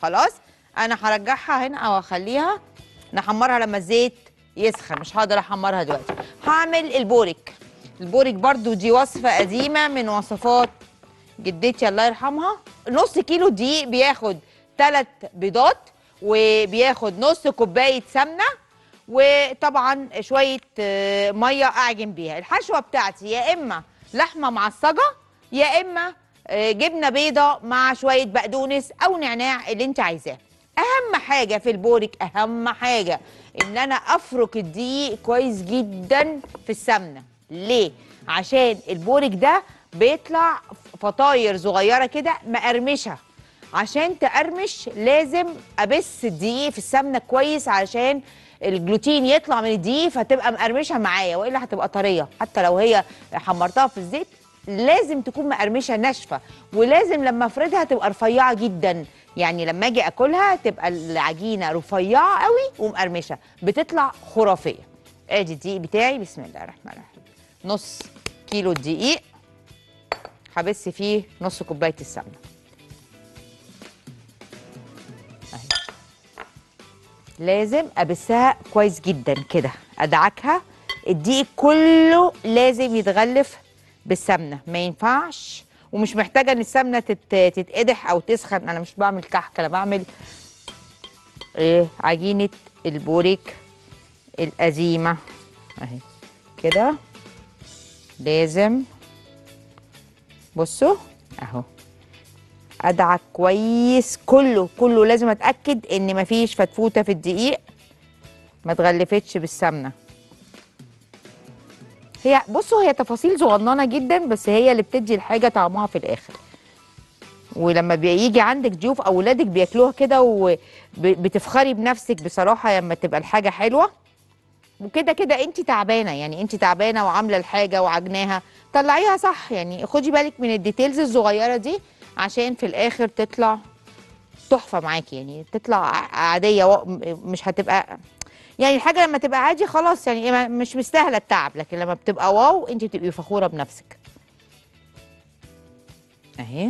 خلاص انا هرجعها هنا او اخليها نحمرها لما الزيت يسخن مش هقدر احمرها دلوقتي هعمل البورك البورك برضو دي وصفه قديمه من وصفات جدتي الله يرحمها نص كيلو دقيق بياخد ثلاث بيضات وبياخد نص كوبايه سمنه وطبعا شويه آه، ميه اعجن بيها الحشوه بتاعتي يا اما لحمه معصجه يا اما آه، جبنه بيضه مع شويه بقدونس او نعناع اللي انت عايزاه اهم حاجه في البورك اهم حاجه ان انا افرك الدقيق كويس جدا في السمنه ليه عشان البورك ده بيطلع فطاير صغيره كده مقرمشه عشان تقرمش لازم ابس الدقيق في السمنه كويس عشان الجلوتين يطلع من الدقيق فتبقى مقرمشه معايا والا هتبقى طريه حتى لو هي حمرتها في الزيت لازم تكون مقرمشه ناشفه ولازم لما افردها تبقى رفيعه جدا يعني لما اجي اكلها تبقى العجينه رفيعه قوي ومقرمشه بتطلع خرافيه ادي الدقيق بتاعي بسم الله الرحمن الرحيم نص كيلو دقيق هبس فيه نص كوبايه السمنه اهي لازم ابسها كويس جدا كده ادعكها الدقيق كله لازم يتغلف بالسمنه ما ينفعش ومش محتاجه ان السمنه تت... تتقدح او تسخن انا مش بعمل كحك انا بعمل ايه عجينه البوريك القديمه اهي كده لازم بصوا اهو ادعك كويس كله كله لازم اتاكد ان مفيش فتفوته في الدقيق ما اتغلفتش بالسمنه هي بصوا هي تفاصيل صغننه جدا بس هي اللي بتدي الحاجه طعمها في الاخر ولما بيجي عندك ضيوف او ولادك بياكلوها كده وبتفخري بنفسك بصراحه لما تبقى الحاجه حلوه وكده كده انت تعبانه يعني انت تعبانه وعامله الحاجه وعجناها طلعيها صح يعني خدي بالك من الديتيلز الصغيره دي عشان في الاخر تطلع تحفه معاكي يعني تطلع عاديه و- مش هتبقى يعني الحاجه لما تبقى عادي خلاص يعني ما- مش مستاهله التعب لكن لما بتبقى واو انت بتبقي فخوره بنفسك اهي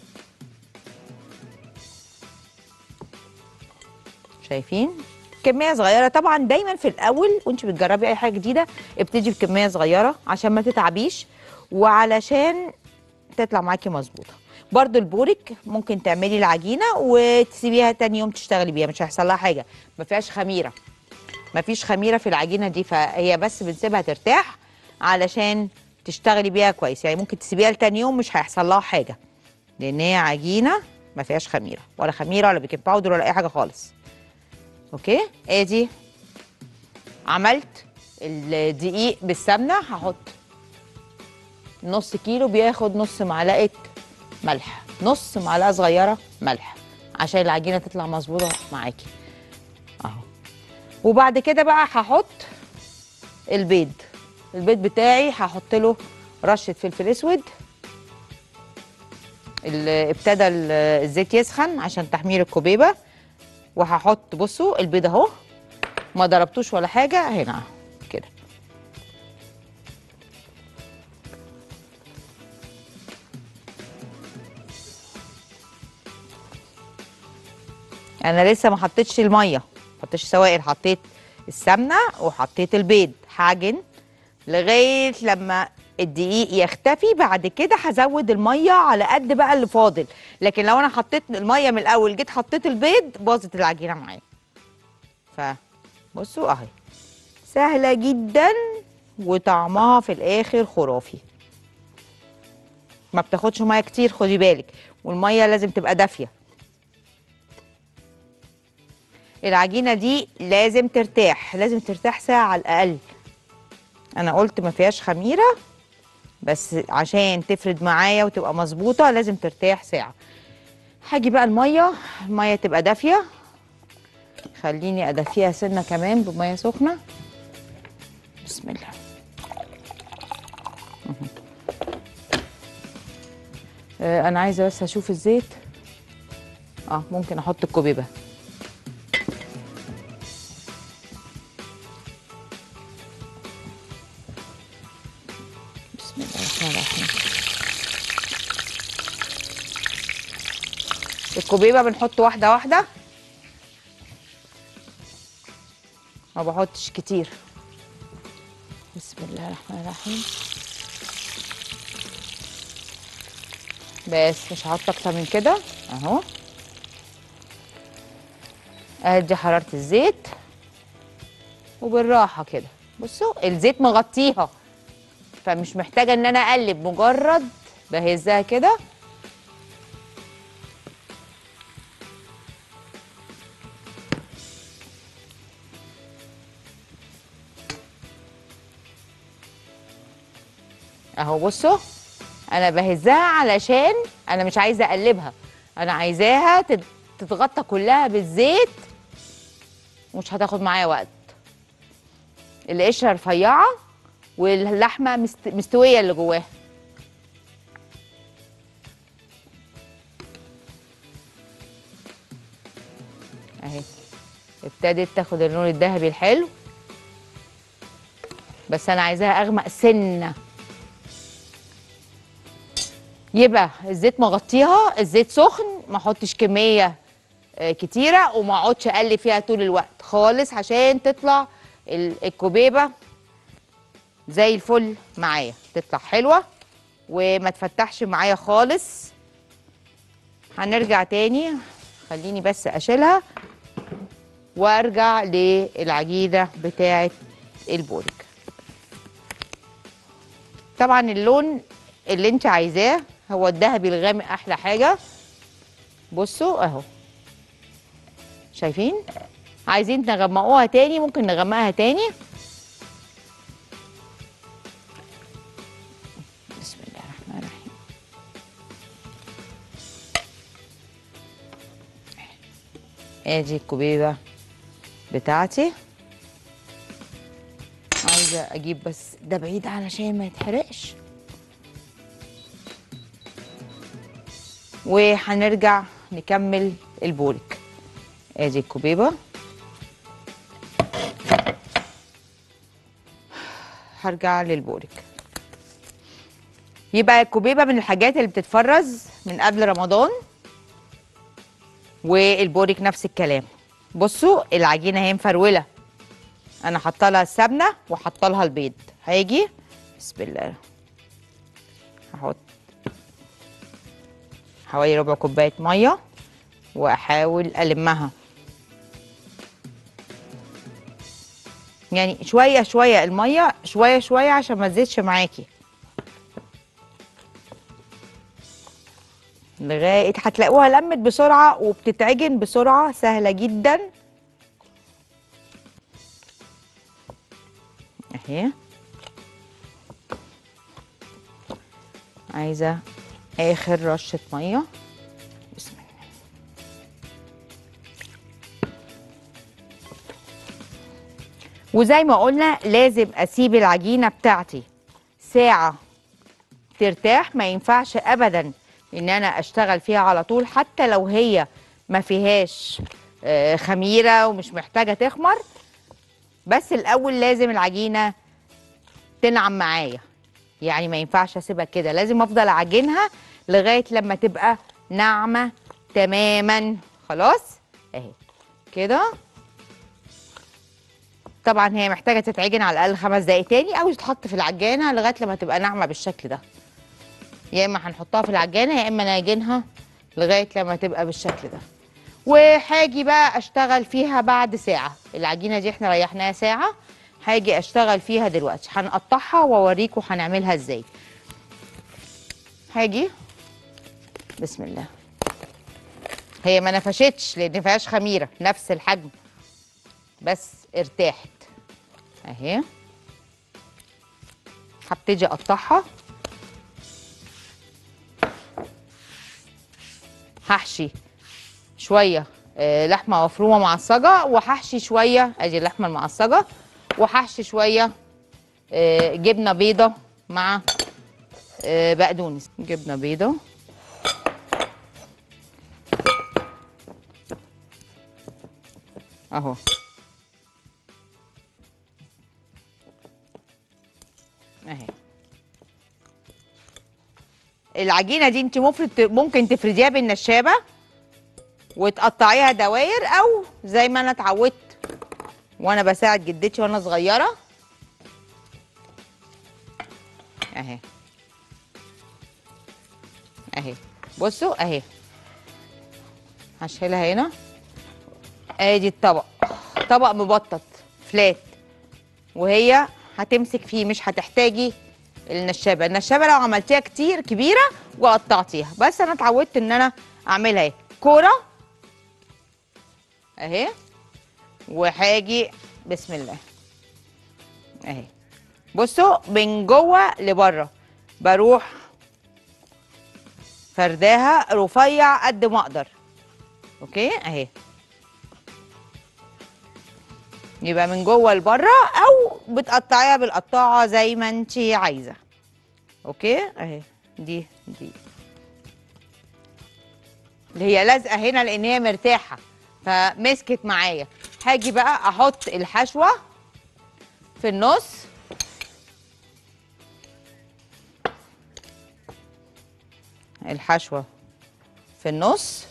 شايفين كميه صغيره طبعا دايما في الاول وانت بتجربي اي حاجه جديده ابتدي بكميه صغيره عشان ما تتعبيش وعلشان تطلع معاكي مظبوطه برضو البورك ممكن تعملي العجينه وتسيبيها تاني يوم تشتغلي بيها مش هيحصل لها حاجه ما فيهاش خميره ما فيش خميره في العجينه دي فهي بس بنسيبها ترتاح علشان تشتغلي بيها كويس يعني ممكن تسيبيها لتاني يوم مش هيحصل لها حاجه لان هي عجينه ما فيهاش خميره ولا خميره ولا بيكنج باودر ولا اي حاجه خالص اوكي ادي عملت الدقيق بالسمنه هحط نص كيلو بياخد نص معلقه ملح نص معلقه صغيره ملح عشان العجينه تطلع مظبوطه معاكي اهو وبعد كده بقى هحط البيض البيض بتاعي هحط له رشه فلفل اسود ال- ابتدى ال- الزيت يسخن عشان تحمير الكوبيبه وهحط بصوا البيض اهو ما ضربتوش ولا حاجه هنا أهو، كده انا لسه ما حطيتش الميه ما حطيتش سوائل حطيت السمنه وحطيت البيض هعجن لغايه لما الدقيق يختفي بعد كده هزود الميه على قد بقى اللي فاضل لكن لو انا حطيت الميه من الاول جيت حطيت البيض باظت العجينه معايا ف بصوا اهي سهله جدا وطعمها في الاخر خرافي ما بتاخدش ميه كتير خدي بالك والميه لازم تبقى دافيه العجينه دي لازم ترتاح لازم ترتاح ساعه على الاقل انا قلت ما فيهاش خميره بس عشان تفرد معايا وتبقى مظبوطه لازم ترتاح ساعه هاجي بقى الميه الميه تبقى دافيه خليني ادفيها سنه كمان بميه سخنه بسم الله مهم. آه، انا عايزه بس اشوف الزيت اه ممكن احط الكوبيبه بسم الله الرحمن الرحيم الكوبيبه بنحط واحده واحده ما بحطش كتير بسم الله الرحمن الرحيم بس مش هحط اكتر من كده اهو ادي حراره الزيت وبالراحه كده بصوا الزيت مغطيها فمش محتاجه ان انا اقلب مجرد بهزها كده اهو بصوا انا بهزها علشان انا مش عايزه اقلبها انا عايزاها تت- تتغطى كلها بالزيت ومش هتاخد معايا وقت القشره رفيعه واللحمه مست... مستويه اللي جواها اهي ابتدت تاخد اللون الذهبي الحلو بس انا عايزاها اغمق سنه يبقى الزيت مغطيها الزيت سخن ما احطش كميه آه، كتيره وما اقعدش اقلب فيها طول الوقت خالص عشان تطلع ال- الكوبيبه زي الفل معايا تطلع حلوه وما تفتحش معايا خالص هنرجع تاني خليني بس اشيلها وارجع للعجينه بتاعه البورك طبعا اللون اللي انت عايزاه هو الذهبي الغامق احلى حاجه بصوا اهو شايفين عايزين تغمقوها تاني ممكن نغمقها تاني بسم الله الرحمن الرحيم ادي الكوبيبه بتاعتي عايزه اجيب بس ده بعيد علشان ما يتحرقش وهنرجع نكمل البورك ادي الكوبيبه هرجع للبورك يبقى الكوبيبه من الحاجات اللي بتتفرز من قبل رمضان والبورك نفس الكلام بصوا العجينه اهي مفروله انا حاطه لها السمنه وحاطه لها البيض هيجي بسم الله هحط حوالي ربع كوبايه ميه واحاول المها يعني شويه شويه الميه شويه شويه عشان ما تزيدش معاكي لغايه هتلاقوها لمت بسرعه وبتتعجن بسرعه سهله جدا اهي عايزه اخر رشه ميه بسم الله وزي ما قلنا لازم اسيب العجينه بتاعتي ساعه ترتاح ما ينفعش ابدا ان انا اشتغل فيها على طول حتى لو هي ما فيهاش آه، خميره ومش محتاجه تخمر بس الاول لازم العجينه تنعم معايا يعني ما ينفعش اسيبها كده لازم افضل اعجنها لغايه لما تبقى ناعمه تماما خلاص اهي كده طبعا هي محتاجه تتعجن على الاقل خمس دقايق تاني او تتحط في العجانه لغايه لما تبقى ناعمه بالشكل ده يا اما هنحطها في العجانه يا اما نعجنها لغايه لما تبقى بالشكل ده وهاجي بقى اشتغل فيها بعد ساعه العجينه دي احنا ريحناها ساعه هاجي اشتغل فيها دلوقتي هنقطعها واوريكم هنعملها ازاي هاجي بسم الله هي ما نفشتش لان فيهاش خميره نفس الحجم بس ارتاحت اهي هبتدي اقطعها هحشي شويه آه، لحمه مفرومه معصجه وهحشي شويه ادي اللحمه المعصجه وهحشي شويه آه، جبنه بيضه مع آه، بقدونس جبنه بيضه اهو اهي العجينه دي انت مفرد ممكن تفرديها بالنشابه وتقطعيها دواير او زي ما انا اتعودت وانا بساعد جدتي وانا صغيره اهي اهي بصوا اهي هشيلها هنا ادي الطبق طبق مبطط فلات وهي هتمسك فيه مش هتحتاجي النشابه النشابه لو عملتيها كتير كبيره وقطعتيها بس انا اتعودت ان انا اعملها اهي كوره اهي وهاجي بسم الله اهي بصوا من جوه لبره بروح فرداها رفيع قد ما اقدر اوكي اهي يبقى من جوه لبره او بتقطعيها بالقطاعه زي ما انت عايزه اوكي اهي دي دي اللي هي لازقه هنا لان هي مرتاحه فمسكت معايا هاجي بقى احط الحشوه في النص الحشوه في النص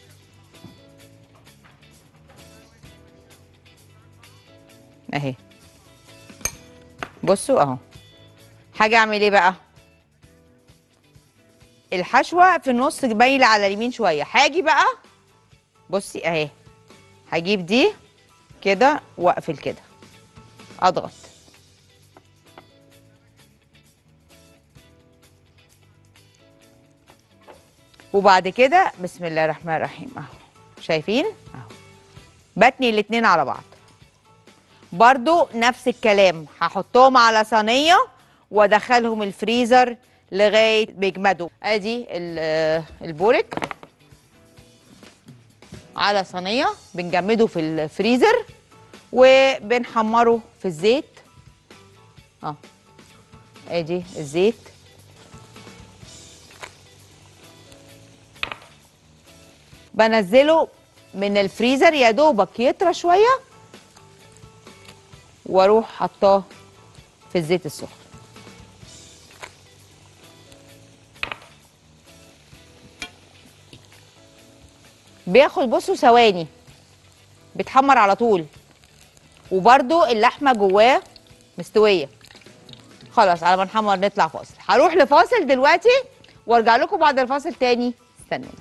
اهي بصوا اهو حاجه اعمل ايه بقى الحشوه في النص بايله على اليمين شويه هاجي بقى بصي اهي هجيب دي كده واقفل كده اضغط وبعد كده بسم الله الرحمن الرحيم اهو شايفين اهو بتني الاتنين على بعض برضو نفس الكلام هحطهم على صينيه وادخلهم الفريزر لغايه بيجمدوا ادي ال- البورك على صينيه بنجمده في الفريزر وبنحمره في الزيت اه ادي الزيت بنزله من الفريزر يا دوبك يطرى شويه واروح حطاه في الزيت السخن بياخد بصوا ثواني بيتحمر على طول وبرده اللحمه جواه مستويه خلاص على ما نحمر نطلع فاصل هروح لفاصل دلوقتي وارجع لكم بعد الفاصل تاني استنوا